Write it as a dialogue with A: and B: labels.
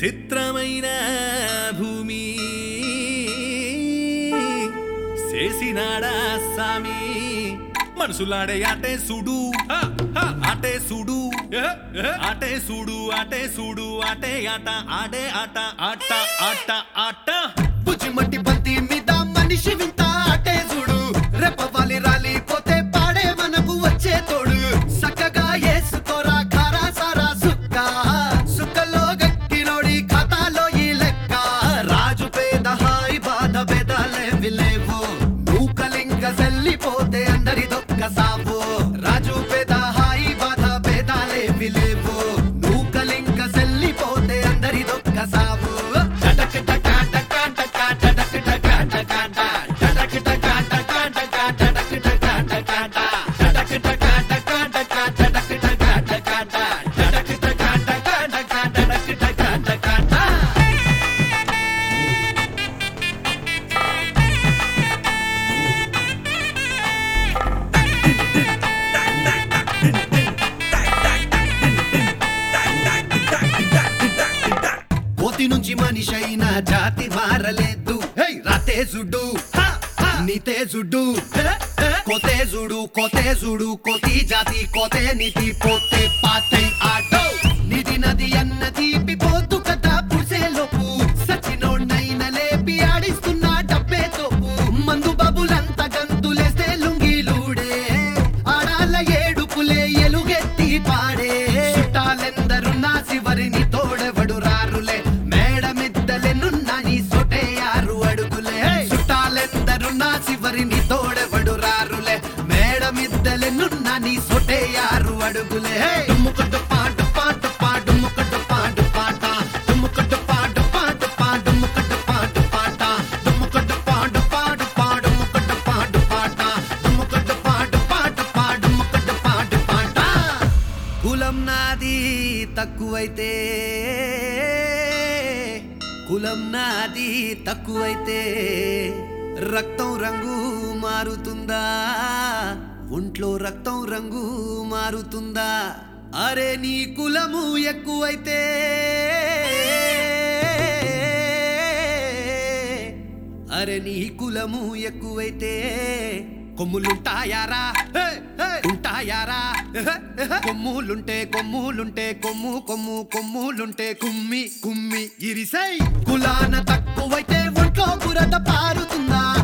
A: చిత్రమైన భూమి చేసినాడా సామి మనసులాడే ఆటే సుడు ఆటే సుడు ఆటే సుడు ఆటే సుడు ఆటే ఆట ఆడే ఆట ఆట ఆట ఆట
B: బుజ్జిమట్టి బంతి మీద మనిషి వింత ఆటే చూడు రెప్పవాలి రాలిపోతే పాడే మనకు వచ్చే తోడు చక్కగా ఏసుకోరా ఖారా సారా సుక్క సుక్కలో గట్టినోడి ఖాతాలో ఈ లెక్క రాజు పేద హాయి బాధ భేదాలే విలేవు మూకలింగ సెల్లిపోతే అందరి దొక్క సావు రాజు పేద హాయి బాధ భేదాలే విలేవు నూకలింగ సెల్లిపోతే అందరి దొక్క సావు టటక్ టకా టకా టకా టటక్ టకా టకా టా. టటక్ టకా టకా టకా టటక్ టకా టకా టా. టటక్ టకా టకా టకా టటక్ టకా టకా టా. టటక్ టకా టకా టకా టటక్ టకా టకా టా. కోతి నుంచి మనిషి అయిన జాతి మారలేదు హే, రాతేజుడు హ, హ, నీతేజుడు హే, హే. కోతేజుడు కోతేజుడు కోతి జాతి కోతే నీతి పోతే పాతై ఆటో నిధి నది అన్న తీపి పోతు కదా పుసేలోపు సచినోడ్నైన లేపి ఆడిస్తున్న డబ్బే తోపు మందు బాబులంతా గంతులేస్తే లుంగిలూడే ఆడాల ఏడుపులే ఎలుగెత్తి పాడే చుట్టాలెందరు నా శివరిని తోడెవడు రారులే మేడమిద్దలెనున్నా నీ సొటే ఆరు అడుగులే చుట్టాలెందరు నా శివరిని తోడెవడు రారులే మేడమిద్దలెనున్నా నీ సొటే ఆరు అడుగులే డుమ్ముకట్టు పాటు పాటు పాటు ముక్కట్టు పాటు పాట డుమ్ముకట్టు పాటు పాటు పాటు ముక్కట్టు పాటు పాట డుమ్ముకట్టు పాటు పాటు పాడు ముక్కట్టు పాటు పాట డుమ్ముకట్టు పాటు పాటు పాడు ముక్కట్టు పాటు పాట కులం నాది తక్కువైతే కులం నాది తక్కువైతే రక్తం రంగు మారుతుందా ఒంట్లో రక్తం రంగు మారుతుందా అరే నీ కులము ఎక్కువైతే అరే నీ కులము ఎక్కువైతే కొమ్ములుంటాయారా హే, హే, ఉంటాయారా హే, హే. కొమ్ములుంటే కొమ్ములుంటే కొమ్ము కొమ్ము కొమ్ములుంటే కుమ్మి కుమ్మి ఇరిసై కులాన తక్కువైతే ఒంట్లో బురద పారుతుందా